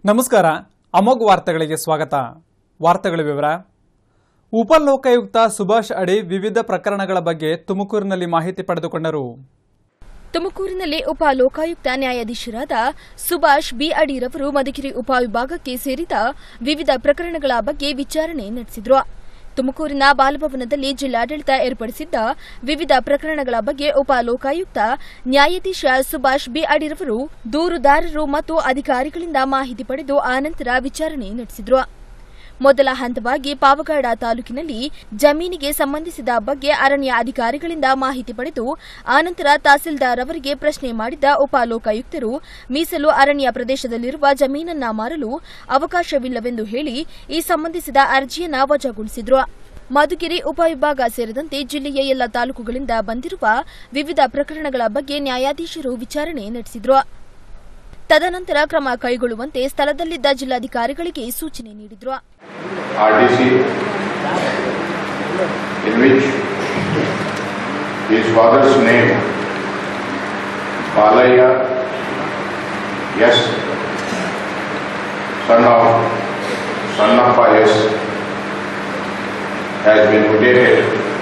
ನಮಸ್ಕಾರ ಅಮೋಘ್ ವಾರ್ತೆಗಳಿಗೆ ಸ್ವಾಗತ ವಾರ್ತೆಗಳ ವಿವರ ಉಪಲೋಕಾಯುಕ್ತ ಸುಭಾಷ್ ಅಡಿ ವಿವಿಧ ಪ್ರಕರಣಗಳ ಬಗ್ಗೆ ತುಮಕೂರಿನಲ್ಲಿ ಮಾಹಿತಿ ಪಡೆದುಕೊಂಡರು ತುಮಕೂರಿನಲ್ಲಿ ಉಪ ಲೋಕಾಯುಕ್ತ ನ್ಯಾಯಾಧೀಶರಾದ ಸುಭಾಷ್ ಬಿ ಅಡಿರವರು ಮಧುಗಿರಿ ಉಪವಿಭಾಗಕ್ಕೆ ಸೇರಿದ ವಿವಿಧ ಪ್ರಕರಣಗಳ ಬಗ್ಗೆ ವಿಚಾರಣೆ ನಡೆಸಿದರು ತುಮಕೂರಿನ ಬಾಲಭವನದಲ್ಲಿ ಜಿಲ್ಲಾಡಳಿತ ಏರ್ಪಡಿಸಿದ್ದ ವಿವಿಧ ಪ್ರಕರಣಗಳ ಬಗ್ಗೆ ಉಪ ಲೋಕಾಯುಕ್ತ ನ್ಯಾಯಾಧೀಶ ಸುಭಾಷ್ ಬಿ ಅಡಿರವರು ದೂರುದಾರರು ಮತ್ತು ಅಧಿಕಾರಿಗಳಿಂದ ಮಾಹಿತಿ ಪಡೆದು ಆನಂತರ ವಿಚಾರಣೆ ನಡೆಸಿದರು ಮೊದಲ ಹಂತವಾಗಿ ಪಾವಗಡ ತಾಲೂಕಿನಲ್ಲಿ ಜಮೀನಿಗೆ ಸಂಬಂಧಿಸಿದ ಬಗ್ಗೆ ಅರಣ್ಯ ಅಧಿಕಾರಿಗಳಿಂದ ಮಾಹಿತಿ ಪಡೆದು ಆನಂತರ ತಹಸೀಲ್ದಾರ್ ಅವರಿಗೆ ಪ್ರಶ್ನೆ ಮಾಡಿದ ಉಪ ಲೋಕಾಯುಕ್ತರು ಮೀಸಲು ಅರಣ್ಯ ಪ್ರದೇಶದಲ್ಲಿರುವ ಜಮೀನನ್ನ ಮಾರಲು ಅವಕಾಶವಿಲ್ಲವೆಂದು ಹೇಳಿ ಈ ಸಂಬಂಧಿಸಿದ ಅರ್ಜಿಯನ್ನ ವಜಾಗೊಳಿಸಿದ್ರು ಮಧುಗಿರಿ ಉಪವಿಭಾಗ ಸೇರಿದಂತೆ ಜಿಲ್ಲೆಯ ಎಲ್ಲ ತಾಲೂಕುಗಳಿಂದ ಬಂದಿರುವ ವಿವಿಧ ಪ್ರಕರಣಗಳ ಬಗ್ಗೆ ನ್ಯಾಯಾಧೀಶರು ವಿಚಾರಣೆ ನಡೆಸಿದ್ರು ತದನಂತರ ಕ್ರಮ ಕೈಗೊಳ್ಳುವಂತೆ ಸ್ಥಳದಲ್ಲಿದ್ದ ಜಿಲ್ಲಾಧಿಕಾರಿಗಳಿಗೆ ಸೂಚನೆ ನೀಡಿದ್ರು RDC in which his father's name Balaya yes son of Sannappa yes has been mutated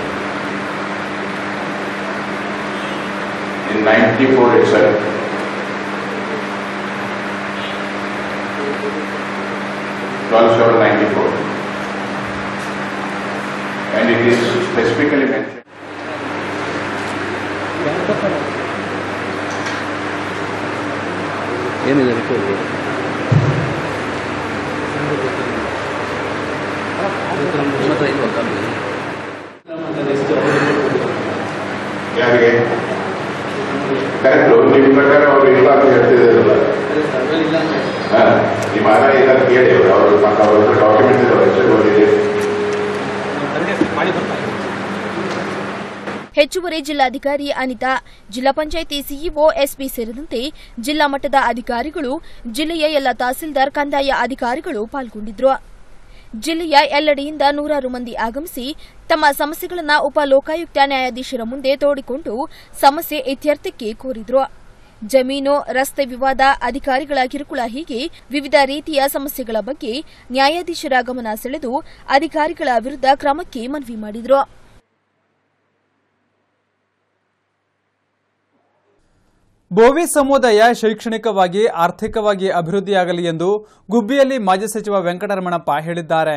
in 94 itself. Twelve seven ninety four. And it is specifically mentioned. ಏನಿದೆ ರಿಪೋರ್ಟ್ ಹತ್ರ ಇಲ್ವಾ ಕಾಪಿ ಯಾರಿಗೆ ಕರೆಕ್ಟ್ ನಿಮ್ಮ ಪ್ರಕಾರ ಅವರು ಇಲ್ಲ ಅಂತ ಹೇಳ್ತಿದ್ದಾರಲ್ಲ ಹಾ, ನಿಮ್ಮ ಆದಾಯ ಇಲ್ಲ ಅಂತ ಕೇಳಿ ಅವರು ಅವರು ಮತ್ತೆ ಅವ್ರ ಹತ್ರ ಡಾಕ್ಯುಮೆಂಟ್ ಇದಾವೆ ಎಷ್ಟು ಓದಿದೆ ಹೆಚ್ಚುವರಿ ಜಿಲ್ಲಾಧಿಕಾರಿ ಅನಿತಾ ಜಿಲ್ಲಾ ಪಂಚಾಯಿತಿ ಸಿಇಒ ಎಸ್ಪಿ ಸೇರಿದಂತೆ ಜಿಲ್ಲಾ ಮಟ್ಟದ ಅಧಿಕಾರಿಗಳು ಜಿಲ್ಲೆಯ ಎಲ್ಲ ತಹಸೀಲ್ದಾರ್ ಕಂದಾಯ ಅಧಿಕಾರಿಗಳು ಪಾಲ್ಗೊಂಡಿದ್ರು ಜಿಲ್ಲೆಯ ಎಲ್ಲೆಡೆಯಿಂದ ನೂರಾರು ಮಂದಿ ಆಗಮಿಸಿ ತಮ್ಮ ಸಮಸ್ಯೆಗಳನ್ನು ಉಪ ಲೋಕಾಯುಕ್ತ ನ್ಯಾಯಾಧೀಶರ ಮುಂದೆ ತೋಡಿಕೊಂಡು ಸಮಸ್ಯೆ ಇತ್ಯರ್ಥಕ್ಕೆ ಕೋರಿದ್ರು ಜಮೀನು ರಸ್ತೆ ವಿವಾದ ಅಧಿಕಾರಿಗಳ ಕಿರುಕುಳ ಹೀಗೆ ವಿವಿಧ ರೀತಿಯ ಸಮಸ್ಯೆಗಳ ಬಗ್ಗೆ ನ್ಯಾಯಾಧೀಶರ ಗಮನ ಸೆಳೆದು ಅಧಿಕಾರಿಗಳ ವಿರುದ್ಧ ಕ್ರಮಕ್ಕೆ ಮನವಿ ಮಾಡಿದ್ರು ಬೋವಿ ಸಮುದಾಯ ಶೈಕ್ಷಣಿಕವಾಗಿ ಆರ್ಥಿಕವಾಗಿ ಅಭಿವೃದ್ಧಿಯಾಗಲಿ ಎಂದು ಗುಬ್ಬಿಯಲ್ಲಿ ಮಾಜಿ ಸಚಿವ ವೆಂಕಟರಮಣಪ್ಪ ಹೇಳಿದ್ದಾರೆ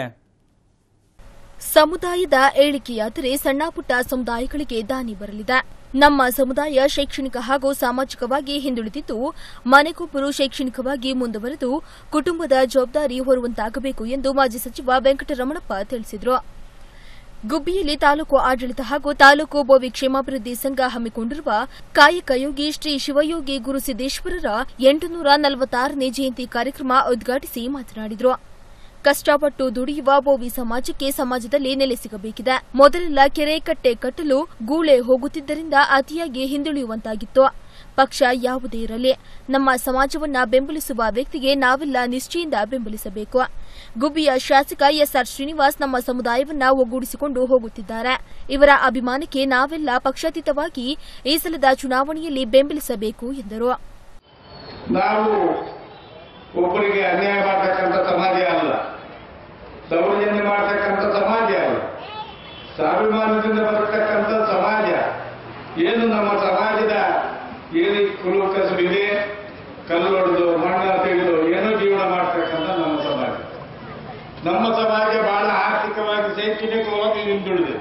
ಸಮುದಾಯದ ಏಳಿಕೆಯಾದರೆ ಸಣ್ಣಪುಟ್ಟ ಸಮುದಾಯಗಳಿಗೆ ದಾನಿ ಬರಲಿದೆ ನಮ್ಮ ಸಮುದಾಯ ಶೈಕ್ಷಣಿಕ ಹಾಗೂ ಸಾಮಾಜಿಕವಾಗಿ ಹಿಂದುಳಿದಿದ್ದು ಮನೆಗೊಬ್ಬರು ಶೈಕ್ಷಣಿಕವಾಗಿ ಮುಂದುವರೆದು ಕುಟುಂಬದ ಜವಾಬ್ದಾರಿ ಹೊರುವಂತಾಗಬೇಕು ಎಂದು ಮಾಜಿ ಸಚಿವ ವೆಂಕಟರಮಣಪ್ಪ ತಿಳಿಸಿದರು ಗುಬ್ಬಿಯಲ್ಲಿ ತಾಲೂಕು ಆಡಳಿತ ಹಾಗೂ ತಾಲೂಕು ಬೋವಿ ಕ್ಷೇಮಾಭಿವೃದ್ಧಿ ಸಂಘ ಹಮ್ಮಿಕೊಂಡಿರುವ ಕಾಯಕ ಯೋಗಿ ಶ್ರೀ ಶಿವಯೋಗಿ ಗುರುಸಿದ್ದೇಶ್ವರರ ಎಂಟುನೂರ ನಲವತ್ತಾರನೇ ಜಯಂತಿ ಕಾರ್ಯಕ್ರಮ ಉದ್ಘಾಟಿಸಿ ಮಾತನಾಡಿದರು ಕಷ್ಟಪಟ್ಟು ದುಡಿಯುವ ಬೋವಿ ಸಮಾಜಕ್ಕೆ ಸಮಾಜದಲ್ಲಿ ನೆಲೆ ಸಿಗಬೇಕಿದೆ ಮೊದಲೆಲ್ಲ ಕೆರೆ ಕಟ್ಟೆ ಕಟ್ಟಲು ಗೂಳೆ ಹೋಗುತ್ತಿದ್ದರಿಂದ ಅತಿಯಾಗಿ ಹಿಂದುಳಿಯುವಂತಾಗಿತ್ತು ಪಕ್ಷ ಯಾವುದೇ ಇರಲಿ ನಮ್ಮ ಸಮಾಜವನ್ನ ಬೆಂಬಲಿಸುವ ವ್ಯಕ್ತಿಗೆ ನಾವೆಲ್ಲ ನಿಷ್ಠೆಯಿಂದ ಬೆಂಬಲಿಸಬೇಕು ಗುಬ್ಬಿಯ ಶಾಸಕ ಎಸ್ಆರ್ ಶ್ರೀನಿವಾಸ್ ನಮ್ಮ ಸಮುದಾಯವನ್ನ ಒಗ್ಗೂಡಿಸಿಕೊಂಡು ಹೋಗುತ್ತಿದ್ದಾರೆ ಇವರ ಅಭಿಮಾನಕ್ಕೆ ನಾವೆಲ್ಲ ಪಕ್ಷಾತೀತವಾಗಿ ಈ ಸಲದ ಚುನಾವಣೆಯಲ್ಲಿ ಬೆಂಬಲಿಸಬೇಕು ಎಂದರು ನಾವು ಒಬ್ಬರಿಗೆ ಅನ್ಯಾಯ ಮಾಡತಕ್ಕಂಥ ಸಮಾಜ ಅಲ್ಲ ದೌರ್ಜನ್ಯ ಮಾಡತಕ್ಕಂಥ ಸಮಾಜ ಅಲ್ಲ ಸ್ವಾಭಿಮಾನದಿಂದ ಬರತಕ್ಕಂಥ ಸಮಾಜ ಏನು ನಮ್ಮ ಸಮಾಜದ ಏನು ಕುಲು ಕಸುಬಿದೆ ಕಲ್ಲು ಹೊಡೆದು ಮಣ್ಣ ತೆಗೆದು ಏನೋ ಜೀವನ ಮಾಡ್ತಕ್ಕಂಥ ನಮ್ಮ ಸಮಾಜ ನಮ್ಮ ಸಮಾಜ ಬಹಳ ಆರ್ಥಿಕವಾಗಿ ಶೈಕ್ಷಣಿಕವಾಗಿ ಹಿಂದುಳಿದಿದೆ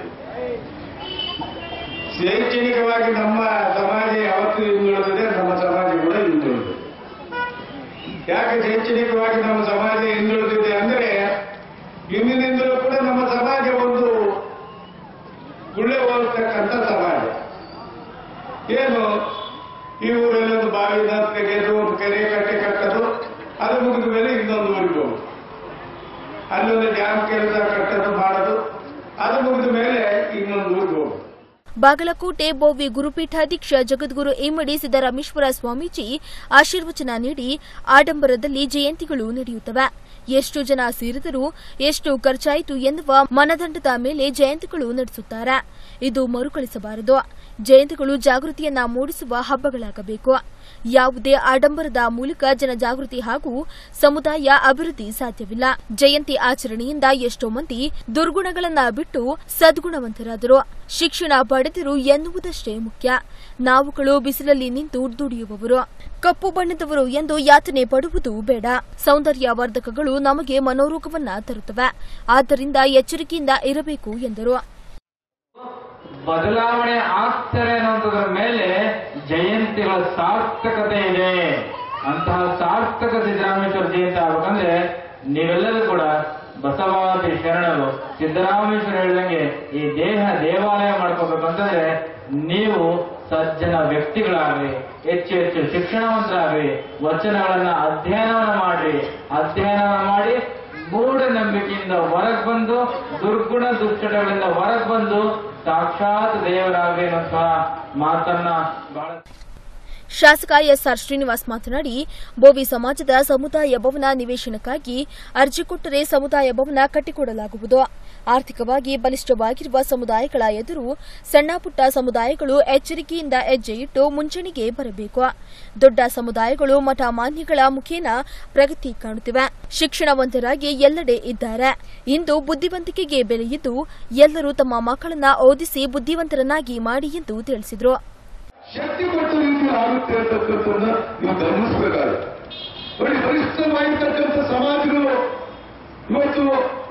ಶೈಕ್ಷಣಿಕವಾಗಿ ನಮ್ಮ ಸಮಾಜ ಯಾವತ್ತೂ ಹಿಂದುಳಿದಿದೆ ನಮ್ಮ ಸಮಾಜ ಕೂಡ ಹಿಂದುಳಿದಿದೆ ಯಾಕೆ ಶೈಕ್ಷಣಿಕವಾಗಿ ನಮ್ಮ ಸಮಾಜ ಹಿಂದುಳಿದಿದೆ ಅಂದ್ರೆ ಇಂದಿನಿಂದಲೂ ಕೂಡ ನಮ್ಮ ಸಮಾಜ ಒಂದು ಗುಳ್ಳೆ ಹೋಗ್ತಕ್ಕಂಥ ಸಮಾಜ ಏನು ಈ ಊರಲ್ಲಿ ಒಂದು ಬಾವಿನ ತೆಗೆದು ಒಂದು ಕೆರೆ ಕಟ್ಟೆ ಕಟ್ಟೋದು ಅದು ಮುಗಿದ ಮೇಲೆ ಇನ್ನೊಂದು ಊರಿಗೆ ಹೋಗುದು ಅಲ್ಲೊಂದು ಡ್ಯಾಮ್ ಕೆಲಸ ಕಟ್ಟೋದು ಮಾಡೋದು ಅದು ಮುಗಿದ ಮೇಲೆ ಇನ್ನೊಂದು ಊರಿಗೆ ಹೋಗುದು ಬಾಗಲಕೋಟೆ ಬೋವಿ ಗುರುಪೀಠಾಧ್ಯಕ್ಷ ಜಗದ್ಗುರು ಇಮ್ಮಡಿ ಸಿದ್ದರಾಮೇಶ್ವರ ಸ್ವಾಮೀಜಿ ಆಶೀರ್ವಚನ ನೀಡಿ ಆಡಂಬರದಲ್ಲಿ ಜಯಂತಿಗಳು ನಡೆಯುತ್ತವೆ ಎಷ್ಟು ಜನ ಸೇರಿದರೂ ಎಷ್ಟು ಖರ್ಚಾಯಿತು ಎನ್ನುವ ಮನದಂಡದ ಮೇಲೆ ಜಯಂತಿಗಳು ನಡೆಸುತ್ತಾರೆ ಇದು ಮರುಕಳಿಸಬಾರದು ಜಯಂತಿಗಳು ಜಾಗೃತಿಯನ್ನ ಮೂಡಿಸುವ ಹಬ್ಬಗಳಾಗಬೇಕು ಯಾವುದೇ ಆಡಂಬರದ ಮೂಲಕ ಜನಜಾಗೃತಿ ಹಾಗೂ ಸಮುದಾಯ ಅಭಿವೃದ್ಧಿ ಸಾಧ್ಯವಿಲ್ಲ ಜಯಂತಿ ಆಚರಣೆಯಿಂದ ಎಷ್ಟೋ ಮಂದಿ ದುರ್ಗುಣಗಳನ್ನ ಬಿಟ್ಟು ಸದ್ಗುಣವಂತರಾದರು ಶಿಕ್ಷಣ ಪಡೆದರು ಎನ್ನುವುದಷ್ಟೇ ಮುಖ್ಯ ನಾವುಗಳು ಬಿಸಿಲಲ್ಲಿ ನಿಂತು ದುಡಿಯುವವರು ಕಪ್ಪು ಬಣ್ಣದವರು ಎಂದು ಯಾತನೆ ಪಡುವುದು ಬೇಡ ಸೌಂದರ್ಯ ವರ್ಧಕಗಳು ನಮಗೆ ಮನೋರೋಗವನ್ನ ತರುತ್ತವೆ ಆದ್ದರಿಂದ ಎಚ್ಚರಿಕೆಯಿಂದ ಇರಬೇಕು ಎಂದರು ಬದಲಾವಣೆ ಆಗ್ತಾರೆ ಅನ್ನೋದ್ರ ಮೇಲೆ ಜಯಂತಿಗಳ ಸಾರ್ಥಕತೆ ಇದೆ ಅಂತಹ ಸಾರ್ಥಕ ಸಿದ್ದರಾಮೇಶ್ವರ ಜಯಂತಿ ಆಗ್ಬೇಕಂದ್ರೆ ನೀವೆಲ್ಲರೂ ಕೂಡ ಬಸವಾದಿ ಶರಣರು ಸಿದ್ದರಾಮೇಶ್ವರ ಹೇಳಿದಂಗೆ ಈ ದೇಹ ದೇವಾಲಯ ಮಾಡ್ಕೋಬೇಕಂತಂದ್ರೆ ನೀವು ಸಜ್ಜನ ವ್ಯಕ್ತಿಗಳಾಗ್ರಿ ಹೆಚ್ಚು ಹೆಚ್ಚು ಶಿಕ್ಷಣವಂತರಾಗ್ರಿ ವಚನಗಳನ್ನ ಅಧ್ಯಯನವನ್ನ ಮಾಡ್ರಿ ಅಧ್ಯಯನ ಮಾಡಿ ಮೂಢನಂಬಿಕೆಯಿಂದ ಹೊರಗೆ ಬಂದು ದುರ್ಗುಣ ದುಶ್ಚಟಗಳಿಂದ ಹೊರಗೆ ಬಂದು ಸಾಕ್ಷಾತ್ ದೇವರಾಗ್ರಿ ಅನ್ನುವಂತಹ ಮಾತನ್ನ ಬಹಳ ಶಾಸಕ ಎಸ್ಆರ್ ಶ್ರೀನಿವಾಸ್ ಮಾತನಾಡಿ ಬೋವಿ ಸಮಾಜದ ಸಮುದಾಯ ಭವನ ನಿವೇಶನಕ್ಕಾಗಿ ಅರ್ಜಿ ಕೊಟ್ಟರೆ ಸಮುದಾಯ ಭವನ ಕಟ್ಟಿಕೊಡಲಾಗುವುದು ಆರ್ಥಿಕವಾಗಿ ಬಲಿಷ್ಠವಾಗಿರುವ ಸಮುದಾಯಗಳ ಎದುರು ಸಣ್ಣಪುಟ್ಟ ಸಮುದಾಯಗಳು ಎಚ್ಚರಿಕೆಯಿಂದ ಹೆಜ್ಜೆ ಇಟ್ಟು ಮುಂಚೂಣಿಗೆ ಬರಬೇಕು ದೊಡ್ಡ ಸಮುದಾಯಗಳು ಮಠ ಮಾನ್ಯಗಳ ಮುಖೇನ ಪ್ರಗತಿ ಕಾಣುತ್ತಿವೆ ಶಿಕ್ಷಣವಂತರಾಗಿ ಎಲ್ಲೆಡೆ ಇದ್ದಾರೆ ಇಂದು ಬುದ್ಧಿವಂತಿಕೆಗೆ ಬೆಲೆಯಿದ್ದು ಎಲ್ಲರೂ ತಮ್ಮ ಮಕ್ಕಳನ್ನ ಓದಿಸಿ ಬುದ್ಧಿವಂತರನ್ನಾಗಿ ಮಾಡಿ ಎಂದು ತಿಳಿಸಿದರು ಶಕ್ತಿ ಕೊಟ್ಟ ರೀತಿಯಲ್ಲಿ ಆಗುತ್ತೆ ಅಂತಕ್ಕಂಥದ್ದನ್ನ ನೀವು ಗಮನಿಸಬೇಕಾಗುತ್ತೆ ನೋಡಿ ಬಲಿಷ್ಠವಾಗಿರ್ತಕ್ಕಂಥ ಸಮಾಜಗಳು ಇವತ್ತು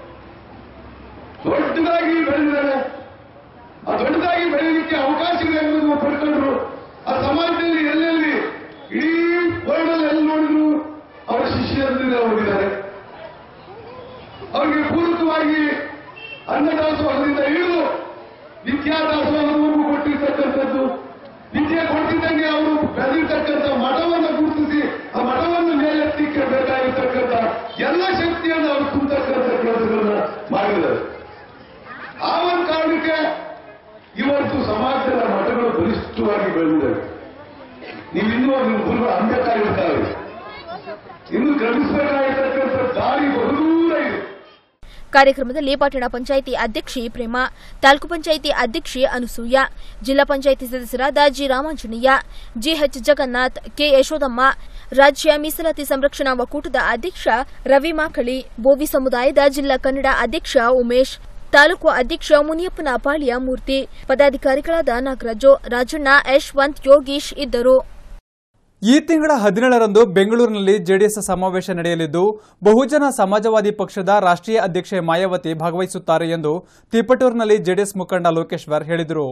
ದೊಡ್ಡದಾಗಿ ಬೆಳೆದಿದ್ದಾರೆ ಆ ದೊಡ್ಡದಾಗಿ ಬೆಳೆಯಲಿಕ್ಕೆ ಅವಕಾಶಗಳು ಎಂಬುದು ಪಡ್ಕೊಂಡ್ರು ಆ ಸಮಾಜದಲ್ಲಿ ಎಲ್ಲೆಲ್ಲಿ ಇಡೀ ವರ್ಲ್ಡ್ ಎಲ್ಲಿ ನೋಡಿದ್ರು ಅವರ ಶಿಷ್ಯರಿಂದ ಹೋಗಿದ್ದಾರೆ ಅವರಿಗೆ ಪೂರಕವಾಗಿ ಅನ್ನದಾಸೋಹದಿಂದ ಹಿಡಿದು ವಿದ್ಯಾದಾಸೋಹವರೆಗೂ ಕೊಟ್ಟಿರ್ತಕ್ಕಂಥದ್ದು ವಿದ್ಯೆ ಕೊಡ್ತಿದ್ದಂಗೆ ಅವರು ಬೆಳೆದಿರ್ತಕ್ಕಂಥ ಮಠವನ್ನು ಗುರುತಿಸಿ ಆ ಮಠವನ್ನು ಮೇಲೆತ್ತಲಿಕ್ಕೆ ಬೇಕಾಗಿರ್ತಕ್ಕಂಥ ಎಲ್ಲ ಶಕ್ತಿಯನ್ನು ಅವರು ತುಂಬತಕ್ಕಂಥ ಕೆಲಸಗಳನ್ನ ಮಾಡಿದ್ದಾರೆ ಆ ಒಂದು ಕಾರಣಕ್ಕೆ ಇವತ್ತು ಸಮಾಜದ ಮಠಗಳು ಬಲಿಷ್ಠವಾಗಿ ಬೆಳೆದಿವೆ ನೀವು ಇನ್ನೂ ನಿಮ್ಮ ಗುರುಗಳು ಅಂಬೇಕಾಗಿರ್ತಾರೆ ಇನ್ನು ಕ್ರಮಿಸಬೇಕಾಗಿರ್ತಕ್ಕಂಥ ದಾರಿ ಬಹುದೂರ ಇದೆ ಕಾರ್ಯಕ್ರಮದಲ್ಲಿ ಪಟ್ಟಣ ಪಂಚಾಯಿತಿ ಅಧ್ಯಕ್ಷೆ ಪ್ರೇಮ ತಾಲೂಕು ಪಂಚಾಯಿತಿ ಅಧ್ಯಕ್ಷೆ ಅನುಸೂಯ ಜಿಲ್ಲಾ ಪಂಚಾಯಿತಿ ಸದಸ್ಯರಾದ G Ramanjaneya GH Jagannath K Yashodamma ರಾಜ್ಯ ಮೀಸಲಾತಿ ಸಂರಕ್ಷಣಾ ಒಕ್ಕೂಟದ ಅಧ್ಯಕ್ಷ ರವಿ ಮಾಕಳಿ ಬೋವಿ ಸಮುದಾಯದ ಜಿಲ್ಲಾ ಕನ್ನಡ ಅಧ್ಯಕ್ಷ ಉಮೇಶ್ ತಾಲೂಕು ಅಧ್ಯಕ್ಷ ಮುನಿಯಪ್ಪನ ಪಾಳ್ಯ ಮೂರ್ತಿ ಪದಾಧಿಕಾರಿಗಳಾದ ನಾಗರಾಜು ರಾಜಣ್ಣ ಯಶವಂತ್ ಯೋಗೀಶ್ ಇದ್ದರು ಈ ತಿಂಗಳ ಹದಿನೇಳರಂದು ಬೆಂಗಳೂರಿನಲ್ಲಿ ಜೆಡಿಎಸ್ ಸಮಾವೇಶ ನಡೆಯಲಿದ್ದು ಬಹುಜನ ಸಮಾಜವಾದಿ ಪಕ್ಷದ ರಾಷ್ಟ್ರೀಯ ಅಧ್ಯಕ್ಷೆ ಮಾಯಾವತಿ ಭಾಗವಹಿಸುತ್ತಾರೆ ಎಂದು ತಿಪಟೂರಿನಲ್ಲಿ ಜೆಡಿಎಸ್ ಮುಖಂಡ ಲೋಕೇಶ್ವರ್ ಹೇಳಿದರು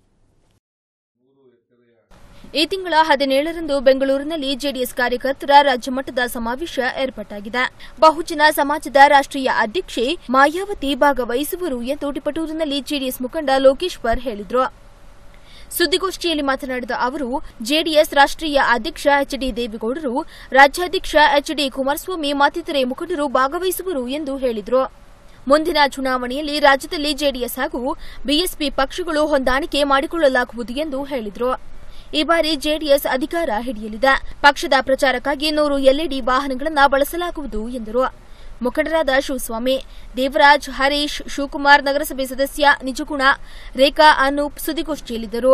ಈ ತಿಂಗಳ ಹದಿನೇಳರಂದು ಬೆಂಗಳೂರಿನಲ್ಲಿ ಜೆಡಿಎಸ್ ಕಾರ್ಯಕರ್ತರ ರಾಜ್ಯಮಟ್ಟದ ಸಮಾವೇಶ ಏರ್ಪಾಟಾಗಿದೆ ಬಹುಜನ ಸಮಾಜದ ರಾಷ್ಟ್ರೀಯ ಅಧ್ಯಕ್ಷೆ ಮಾಯಾವತಿ ಭಾಗವಹಿಸುವರು ಎಂದು ಟಿಪಟೂರಿನಲ್ಲಿ ಜೆಡಿಎಸ್ ಮುಖಂಡ ಲೋಕೇಶ್ವರ್ ಹೇಳಿದರು ಸುದ್ದಿಗೋಷ್ಠಿಯಲ್ಲಿ ಮಾತನಾಡಿದ ಅವರು ಜೆಡಿಎಸ್ ರಾಷ್ಟ್ರೀಯ ಅಧ್ಯಕ್ಷ ಎಚ್ ಡಿ ದೇವೇಗೌಡರು ರಾಜ್ಯಾಧ್ಯಕ್ಷ ಎಚ್ ಡಿ ಕುಮಾರಸ್ವಾಮಿ ಮತ್ತಿತರೆ ಮುಖಂಡರು ಭಾಗವಹಿಸುವರು ಎಂದು ಹೇಳಿದರು ಮುಂದಿನ ಚುನಾವಣೆಯಲ್ಲಿ ರಾಜ್ಯದಲ್ಲಿ ಜೆಡಿಎಸ್ ಹಾಗೂ ಬಿಎಸ್ಪಿ ಪಕ್ಷಗಳು ಹೊಂದಾಣಿಕೆ ಮಾಡಿಕೊಳ್ಳಲಾಗುವುದು ಎಂದು ಹೇಳಿದರು ಈ ಬಾರಿ ಜೆಡಿಎಸ್ ಅಧಿಕಾರ ಹಿಡಿಯಲಿದೆ ಪಕ್ಷದ ಪ್ರಚಾರಕ್ಕಾಗಿ ನೂರು ಎಲ್ಇಡಿ ವಾಹನಗಳನ್ನು ಬಳಸಲಾಗುವುದು ಎಂದರು ಮುಖಂಡರಾದ ಶಿವಸ್ವಾಮಿ ದೇವರಾಜ್ ಹರೀಶ್ ಶಿವಕುಮಾರ್ ನಗರಸಭೆ ಸದಸ್ಯ ನಿಜಗುಣ ರೇಖಾ ಅನೂಪ್ ಸುದ್ದಿಗೋಷ್ಠಿಯಲ್ಲಿದ್ದರು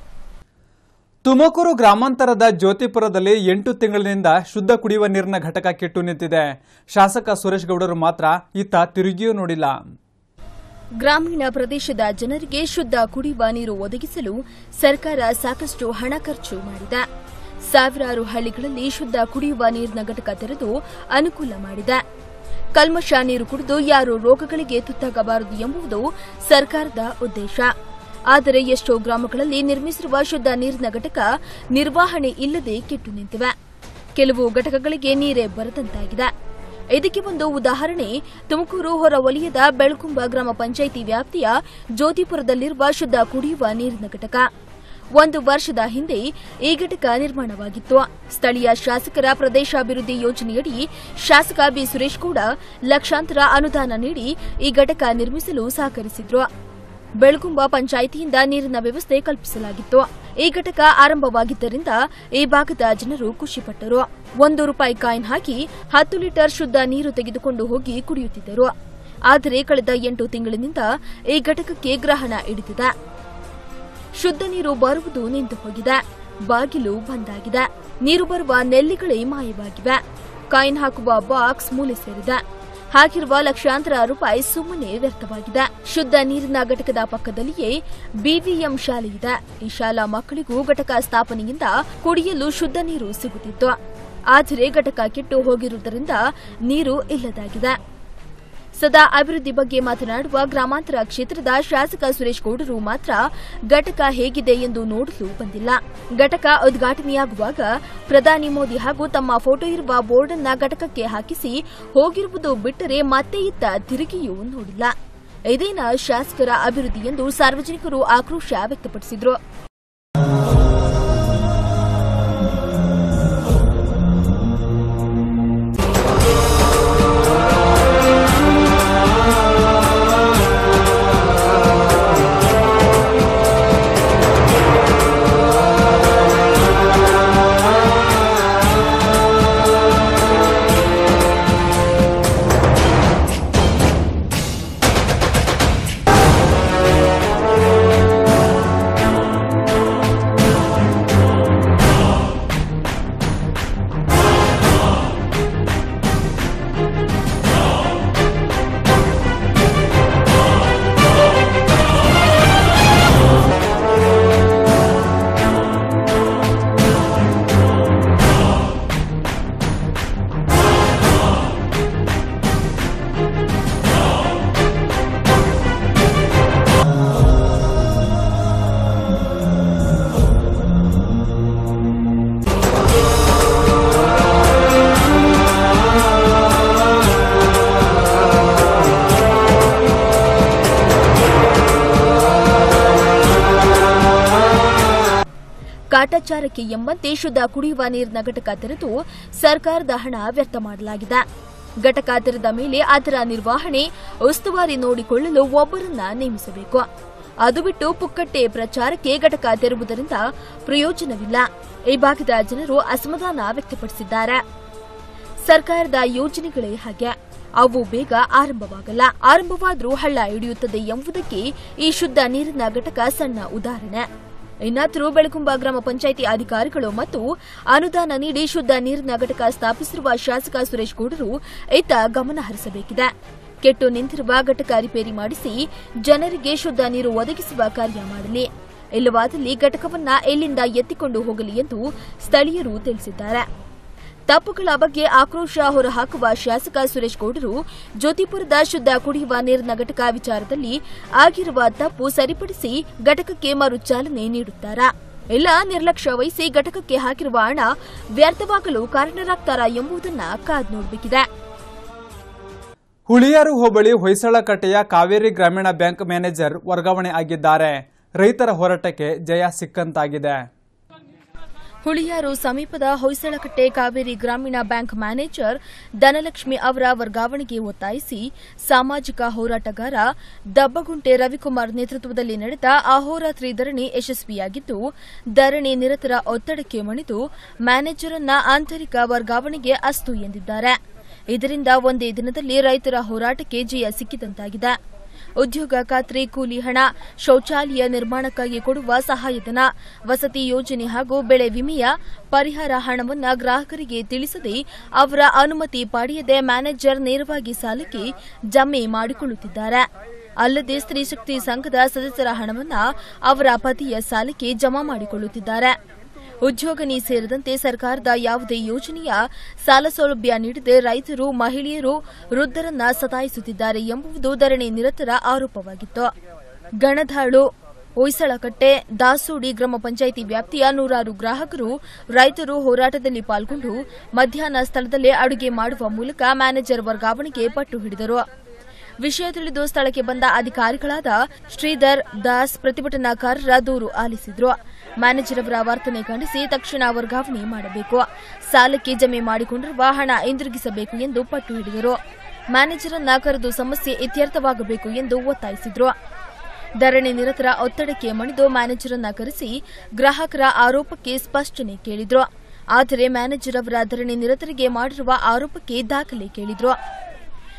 ತುಮಕೂರು ಗ್ರಾಮಾಂತರದ ಜ್ಯೋತಿಪುರದಲ್ಲಿ ಎಂಟು ತಿಂಗಳಿನಿಂದ ಶುದ್ಧ ಕುಡಿಯುವ ನೀರಿನ ಘಟಕ ಕೆಟ್ಟು ನಿಂತಿದೆ ಶಾಸಕ ಸುರೇಶ್ ಗೌಡರು ಮಾತ್ರ ಇತ್ತ ತಿರುಗಿಯೂ ನೋಡಿಲ್ಲ ಗ್ರಾಮೀಣ ಪ್ರದೇಶದ ಜನರಿಗೆ ಶುದ್ಧ ಕುಡಿಯುವ ನೀರು ಒದಗಿಸಲು ಸರ್ಕಾರ ಸಾಕಷ್ಟು ಹಣ ಖರ್ಚು ಮಾಡಿದೆ ಸಾವಿರಾರು ಹಳ್ಳಿಗಳಲ್ಲಿ ಶುದ್ಧ ಕುಡಿಯುವ ನೀರಿನ ಘಟಕ ತೆರೆದು ಅನುಕೂಲ ಮಾಡಿದೆ ಕಲ್ಮಶ ನೀರು ಕುಡಿದು ಯಾರು ರೋಗಗಳಿಗೆ ತುತ್ತಾಗಬಾರದು ಎಂಬುದು ಸರ್ಕಾರದ ಉದ್ದೇಶ ಆದರೆ ಎಷ್ಟೋ ಗ್ರಾಮಗಳಲ್ಲಿ ನಿರ್ಮಿಸಿರುವ ಶುದ್ಧ ನೀರಿನ ಘಟಕ ನಿರ್ವಹಣೆ ಇಲ್ಲದೆ ಕೆಟ್ಟು ನಿಂತಿವೆ ಕೆಲವು ಘಟಕಗಳಿಗೆ ನೀರೇ ಬರದಂತಾಗಿದೆ ಇದಕ್ಕೆ ಒಂದು ಉದಾಹರಣೆ ತುಮಕೂರು ಹೊರ ವಲಯದ ಬೆಳಕುಂಬ ಗ್ರಾಮ ಪಂಚಾಯಿತಿ ವ್ಯಾಪ್ತಿಯ ಜ್ಯೋತಿಪುರದಲ್ಲಿರುವ ಶುದ್ಧ ಕುಡಿಯುವ ನೀರಿನ ಘಟಕ ಒಂದು ವರ್ಷದ ಹಿಂದೆ ಈ ಘಟಕ ನಿರ್ಮಾಣವಾಗಿತ್ತು ಸ್ಥಳೀಯ ಶಾಸಕರ ಪ್ರದೇಶಾಭಿವೃದ್ಧಿ ಯೋಜನೆಯಡಿ ಶಾಸಕ ಬಿ ಸುರೇಶ್ ಕೂಡ ಲಕ್ಷಾಂತರ ಅನುದಾನ ನೀಡಿ ಈ ಘಟಕ ನಿರ್ಮಿಸಲು ಸಹಕರಿಸಿದ್ರು ಬೆಳಗುಂಬ ಪಂಚಾಯಿತಿಯಿಂದ ನೀರಿನ ವ್ಯವಸ್ಥೆ ಕಲ್ಪಿಸಲಾಗಿತ್ತು ಈ ಘಟಕ ಆರಂಭವಾಗಿದ್ದರಿಂದ ಈ ಭಾಗದ ಜನರು ಖುಷಿಪಟ್ಟರು ಒಂದು ರೂಪಾಯಿ ಕಾಯಿನ್ ಹಾಕಿ ಹತ್ತು ಲೀಟರ್ ಶುದ್ಧ ನೀರು ತೆಗೆದುಕೊಂಡು ಹೋಗಿ ಕುಡಿಯುತ್ತಿದ್ದರು ಆದರೆ ಕಳೆದ ಎಂಟು ತಿಂಗಳಿನಿಂದ ಈ ಘಟಕಕ್ಕೆ ಗ್ರಹಣ ಹಿಡಿದಿದೆ ಶುದ್ಧ ನೀರು ಬರುವುದು ನಿಂತು ಹೋಗಿದೆ ಬಾಗಿಲು ಬಂದಾಗಿದೆ ನೀರು ಬರುವ ನೆಲ್ಲಿಗಳೇ ಮಾಯವಾಗಿವೆ ಕಾಯಿನ್ ಹಾಕುವ ಬಾಕ್ಸ್ ಮೂಲೆ ಸೇರಿದೆ ಹಾಕಿರುವ ಲಕ್ಷಾಂತರ ರೂಪಾಯಿ ಸುಮ್ಮನೆ ವ್ಯರ್ಥವಾಗಿದೆ ಶುದ್ಧ ನೀರಿನ ಘಟಕದ ಪಕ್ಕದಲ್ಲಿಯೇ ಬಿವಿಎಂ ಶಾಲೆ ಇದೆ ಈ ಶಾಲಾ ಮಕ್ಕಳಿಗೂ ಘಟಕ ಸ್ಥಾಪನೆಯಿಂದ ಕುಡಿಯಲು ಶುದ್ಧ ನೀರು ಸಿಗುತ್ತಿತ್ತು ಆದರೆ ಘಟಕ ಕೆಟ್ಟು ಹೋಗಿರುವುದರಿಂದ ನೀರು ಇಲ್ಲದಾಗಿದೆ ಸದಾ ಅಭಿವೃದ್ಧಿ ಬಗ್ಗೆ ಮಾತನಾಡುವ ಗ್ರಾಮಾಂತರ ಕ್ಷೇತ್ರದ ಶಾಸಕ ಸುರೇಶ್ ಗೌಡರು ಮಾತ್ರ ಘಟಕ ಹೇಗಿದೆ ಎಂದು ನೋಡಲು ಬಂದಿಲ್ಲ ಘಟಕ ಉದ್ಘಾಟನೆಯಾಗುವಾಗ ಪ್ರಧಾನಿ ಮೋದಿ ಹಾಗೂ ತಮ್ಮ ಫೋಟೋ ಇರುವ ಬೋರ್ಡ್ ಅನ್ನ ಘಟಕಕ್ಕೆ ಹಾಕಿಸಿ ಹೋಗಿರುವುದು ಬಿಟ್ಟರೆ ಮತ್ತೆ ಇತ್ತ ತಿರುಗಿಯೂ ನೋಡಿಲ್ಲ ಇದೇನ ಶಾಸಕರ ಅಭಿವೃದ್ಧಿ ಎಂದು ಸಾರ್ವಜನಿಕರು ಆಕ್ರೋಶ ವ್ಯಕ್ತಪಡಿಸಿದರು ಕಾಟಾಚಾರಕ್ಕೆ ಎಂಬಂತೆ ಶುದ್ಧ ಕುಡಿಯುವ ನೀರಿನ ಘಟಕ ತೆರೆದು ಸರ್ಕಾರದ ಹಣ ವ್ಯರ್ಥ ಮಾಡಲಾಗಿದೆ ಘಟಕ ತೆರೆದ ಮೇಲೆ ಅದರ ನಿರ್ವಹಣೆ ಉಸ್ತುವಾರಿ ನೋಡಿಕೊಳ್ಳಲು ಒಬ್ಬರನ್ನ ನೇಮಿಸಬೇಕು ಅದು ಬಿಟ್ಟು ಪುಕ್ಕಟ್ಟೆ ಪ್ರಚಾರಕ್ಕೆ ಘಟಕ ತೆರುವುದರಿಂದ ಪ್ರಯೋಜನವಿಲ್ಲ ಈ ಭಾಗದ ಜನರು ಅಸಮಾಧಾನ ವ್ಯಕ್ತಪಡಿಸಿದ್ದಾರೆ ಸರ್ಕಾರದ ಯೋಜನೆಗಳೇ ಹಾಗೆ ಅವು ಬೇಗ ಆರಂಭವಾಗಲ್ಲ ಆರಂಭವಾದರೂ ಹಳ್ಳ ಹಿಡಿಯುತ್ತದೆ ಎಂಬುದಕ್ಕೆ ಈ ಶುದ್ಧ ನೀರಿನ ಘಟಕ ಸಣ್ಣ ಉದಾಹರಣೆ ಇನ್ನಾದರೂ ಬೆಳಗುಂಬ ಗ್ರಾಮ ಪಂಚಾಯಿತಿ ಅಧಿಕಾರಿಗಳು ಮತ್ತು ಅನುದಾನ ನೀಡಿ ಶುದ್ಧ ನೀರಿನ ಘಟಕ ಸ್ಥಾಪಿಸಿರುವ ಶಾಸಕ ಸುರೇಶ್ ಗೌಡರು ಇತ್ತ ಗಮನ ಹರಿಸಬೇಕಿದೆ ಕೆಟ್ಟು ನಿಂತಿರುವ ಘಟಕ ರಿಪೇರಿ ಮಾಡಿಸಿ ಜನರಿಗೆ ಶುದ್ಧ ನೀರು ಒದಗಿಸುವ ಕಾರ್ಯ ಮಾಡಲಿ ಇಲ್ಲವಾದಲ್ಲಿ ಘಟಕವನ್ನ ಎಲ್ಲಿಂದ ಎತ್ತಿಕೊಂಡು ಹೋಗಲಿ ಎಂದು ಸ್ಥಳೀಯರು ತಿಳಿಸಿದ್ದಾರೆ ತಪ್ಪುಗಳ ಬಗ್ಗೆ ಆಕ್ರೋಶ ಹೊರಹಾಕುವ ಶಾಸಕ ಸುರೇಶ್ ಗೌಡರು ಜ್ಯೋತಿಪುರದ ಶುದ್ಧ ಕುಡಿಯುವ ನೀರಿನ ಘಟಕ ವಿಚಾರದಲ್ಲಿ ಆಗಿರುವ ತಪ್ಪು ಸರಿಪಡಿಸಿ ಘಟಕಕ್ಕೆ ಮರು ಚಾಲನೆ ನೀಡುತ್ತಾರಾ ಇಲ್ಲ ನಿರ್ಲಕ್ಷ್ಯ ವಹಿಸಿ ಘಟಕಕ್ಕೆ ಹಾಕಿರುವ ಹಣ ವ್ಯರ್ಥವಾಗಲು ಕಾರಣರಾಗ್ತಾರಾ ಎಂಬುದನ್ನ ಕಾದ್ ನೋಡಬೇಕಿದೆ ಹುಳಿಯಾರು ಹೋಬಳಿ ಹೊಯ್ಸಳಕಟ್ಟೆಯ ಕಾವೇರಿ ಗ್ರಾಮೀಣ ಬ್ಯಾಂಕ್ ಮ್ಯಾನೇಜರ್ ವರ್ಗಾವಣೆ ಆಗಿದ್ದಾರೆ ರೈತರ ಹೋರಾಟಕ್ಕೆ ಜಯ ಸಿಕ್ಕಂತಾಗಿದೆ ಹುಳಿಯಾರು ಸಮೀಪದ ಹೊಯ್ಸಳಕಟ್ಟೆ ಕಾವೇರಿ ಗ್ರಾಮೀಣ ಬ್ಯಾಂಕ್ ಮ್ಯಾನೇಜರ್ ಧನಲಕ್ಷ್ಮಿ ಅವರ ವರ್ಗಾವಣೆಗೆ ಒತ್ತಾಯಿಸಿ ಸಾಮಾಜಿಕ ಹೋರಾಟಗಾರ ದಬ್ಬಗುಂಟೆ ರವಿಕುಮಾರ್ ನೇತೃತ್ವದಲ್ಲಿ ನಡೆದ ಅಹೋರಾತ್ರಿ ಧರಣಿ ಯಶಸ್ವಿಯಾಗಿದ್ದು ಧರಣಿ ನಿರತರ ಒತ್ತಡಕ್ಕೆ ಮಣಿದು ಮ್ಯಾನೇಜರ್ ಅನ್ನ ಆಂತರಿಕ ವರ್ಗಾವಣೆಗೆ ಅಸ್ತು ಎಂದಿದ್ದಾರೆ ಇದರಿಂದ ಒಂದೇ ದಿನದಲ್ಲಿ ರೈತರ ಹೋರಾಟಕ್ಕೆ ಜಯ ಸಿಕ್ಕಿದಂತಾಗಿದೆ ಉದ್ಯೋಗ ಖಾತ್ರಿ ಕೂಲಿ ಹಣ ಶೌಚಾಲಯ ನಿರ್ಮಾಣಕ್ಕಾಗಿ ಕೊಡುವ ಸಹಾಯಧನ ವಸತಿ ಯೋಜನೆ ಹಾಗೂ ಬೆಳೆ ವಿಮೆಯ ಪರಿಹಾರ ಹಣವನ್ನು ಗ್ರಾಹಕರಿಗೆ ತಿಳಿಸದೆ ಅವರ ಅನುಮತಿ ಪಡೆಯದೆ ಮ್ಯಾನೇಜರ್ ನೇರವಾಗಿ ಸಾಲಕ್ಕೆ ಜಮೆ ಮಾಡಿಕೊಳ್ಳುತ್ತಿದ್ದಾರೆ ಅಲ್ಲದೆ ಸ್ತ್ರೀಶಕ್ತಿ ಸಂಘದ ಸದಸ್ಯರ ಹಣವನ್ನು ಅವರ ಪತಿಯ ಸಾಲಕ್ಕೆ ಜಮಾ ಮಾಡಿಕೊಳ್ಳುತ್ತಿದ್ದಾರೆ ಉದ್ಯೋಗನಿ ಸೇರಿದಂತೆ ಸರ್ಕಾರದ ಯಾವುದೇ ಯೋಜನೆಯ ಸಾಲ ಸೌಲಭ್ಯ ನೀಡದೆ ರೈತರು ಮಹಿಳೆಯರು ವೃದ್ಧರನ್ನ ಸತಾಯಿಸುತ್ತಿದ್ದಾರೆ ಎಂಬುದು ಧರಣಿ ನಿರತರ ಆರೋಪವಾಗಿತ್ತು ಗಣಧಾಳು ಹೊಯ್ಸಳಕಟ್ಟೆ ದಾಸೋಡಿ ಗ್ರಾಮ ಪಂಚಾಯಿತಿ ವ್ಯಾಪ್ತಿಯ ನೂರಾರು ಗ್ರಾಹಕರು ರೈತರು ಹೋರಾಟದಲ್ಲಿ ಪಾಲ್ಗೊಂಡು ಮಧ್ಯಾಹ್ನ ಸ್ಥಳದಲ್ಲೇ ಅಡುಗೆ ಮಾಡುವ ಮೂಲಕ ಮ್ಯಾನೇಜರ್ ವರ್ಗಾವಣೆಗೆ ಪಟ್ಟು ಹಿಡಿದರು ವಿಷಯ ತಿಳಿದು ಸ್ಥಳಕ್ಕೆ ಬಂದ ಅಧಿಕಾರಿಗಳಾದ ಶ್ರೀಧರ್ ದಾಸ್ ಪ್ರತಿಭಟನಾಕಾರರ ದೂರು ಆಲಿಸಿದ್ರು ಮ್ಯಾನೇಜರ್ ಅವರ ವರ್ತನೆ ಖಂಡಿಸಿ ತಕ್ಷಣ ವರ್ಗಾವಣೆ ಮಾಡಬೇಕು ಸಾಲಕ್ಕೆ ಜಮೆ ಮಾಡಿಕೊಂಡಿರುವ ಹಣ ಹಿಂದಿರುಗಿಸಬೇಕು ಎಂದು ಪಟ್ಟು ಹಿಡಿದರು ಮ್ಯಾನೇಜರ್ ಅನ್ನ ಕರೆದು ಸಮಸ್ಯೆ ಇತ್ಯರ್ಥವಾಗಬೇಕು ಎಂದು ಒತ್ತಾಯಿಸಿದ್ರು ಧರಣಿ ನಿರತರ ಒತ್ತಡಕ್ಕೆ ಮಣಿದು ಮ್ಯಾನೇಜರ್ ಅನ್ನ ಕರೆಸಿ ಗ್ರಾಹಕರ ಆರೋಪಕ್ಕೆ ಸ್ಪಷ್ಟನೆ ಕೇಳಿದ್ರು ಆದರೆ ಮ್ಯಾನೇಜರ್ ಅವರ ಧರಣಿ ನಿರತರಿಗೆ ಮಾಡಿರುವ ಆರೋಪಕ್ಕೆ ದಾಖಲೆ ಕೇಳಿದ್ರು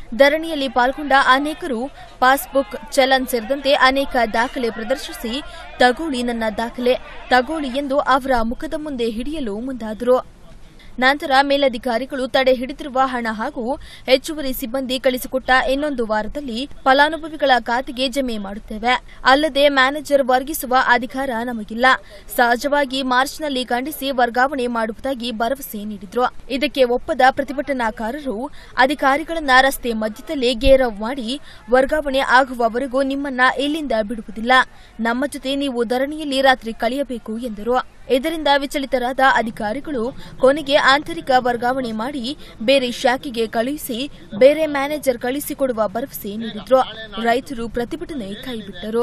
ಧರಣಿಯಲ್ಲಿ ಪಾಲ್ಗೊಂಡ ಅನೇಕರು ಪಾಸ್ಬುಕ್ ಚಲನ್ ಸೇರಿದಂತೆ ಅನೇಕ ದಾಖಲೆ ಪ್ರದರ್ಶಿಸಿ ತಗೋಳಿ ನನ್ನ ದಾಖಲೆ ತಗೋಳಿ ಎಂದು ಅವರ ಮುಖದ ಮುಂದೆ ಹಿಡಿಯಲು ಮುಂದಾದರು ನಂತರ ಮೇಲಧಿಕಾರಿಗಳು ತಡೆ ಹಿಡಿದಿರುವ ಹಣ ಹಾಗೂ ಹೆಚ್ಚುವರಿ ಸಿಬ್ಬಂದಿ ಕಳಿಸಿಕೊಟ್ಟ ಇನ್ನೊಂದು ವಾರದಲ್ಲಿ ಫಲಾನುಭವಿಗಳ ಖಾತೆಗೆ ಜಮೆ ಮಾಡುತ್ತೇವೆ ಅಲ್ಲದೆ ಮ್ಯಾನೇಜರ್ ವರ್ಗಿಸುವ ಅಧಿಕಾರ ನಮಗಿಲ್ಲ ಸಹಜವಾಗಿ ಮಾರ್ಚ್ನಲ್ಲಿ ಖಂಡಿಸಿ ವರ್ಗಾವಣೆ ಮಾಡುವುದಾಗಿ ಭರವಸೆ ನೀಡಿದ್ರು ಇದಕ್ಕೆ ಒಪ್ಪದ ಪ್ರತಿಭಟನಾಕಾರರು ಅಧಿಕಾರಿಗಳನ್ನ ರಸ್ತೆ ಮಧ್ಯದಲ್ಲೇ ಗೇರವ್ ಮಾಡಿ ವರ್ಗಾವಣೆ ಆಗುವವರೆಗೂ ನಿಮ್ಮನ್ನ ಇಲ್ಲಿಂದ ಬಿಡುವುದಿಲ್ಲ ನಮ್ಮ ಜೊತೆ ನೀವು ಧರಣಿಯಲ್ಲಿ ರಾತ್ರಿ ಕಳೆಯಬೇಕು ಎಂದರು ಇದರಿಂದ ವಿಚಲಿತರಾದ ಅಧಿಕಾರಿಗಳು ಕೊನೆಗೆ ಆಂತರಿಕ ವರ್ಗಾವಣೆ ಮಾಡಿ ಬೇರೆ ಶಾಖೆಗೆ ಕಳುಹಿಸಿ ಬೇರೆ ಮ್ಯಾನೇಜರ್ ಕಳಿಸಿಕೊಡುವ ಭರವಸೆ ನೀಡಿದ್ರು ರೈತರು ಪ್ರತಿಭಟನೆ ಕೈಬಿಟ್ಟರು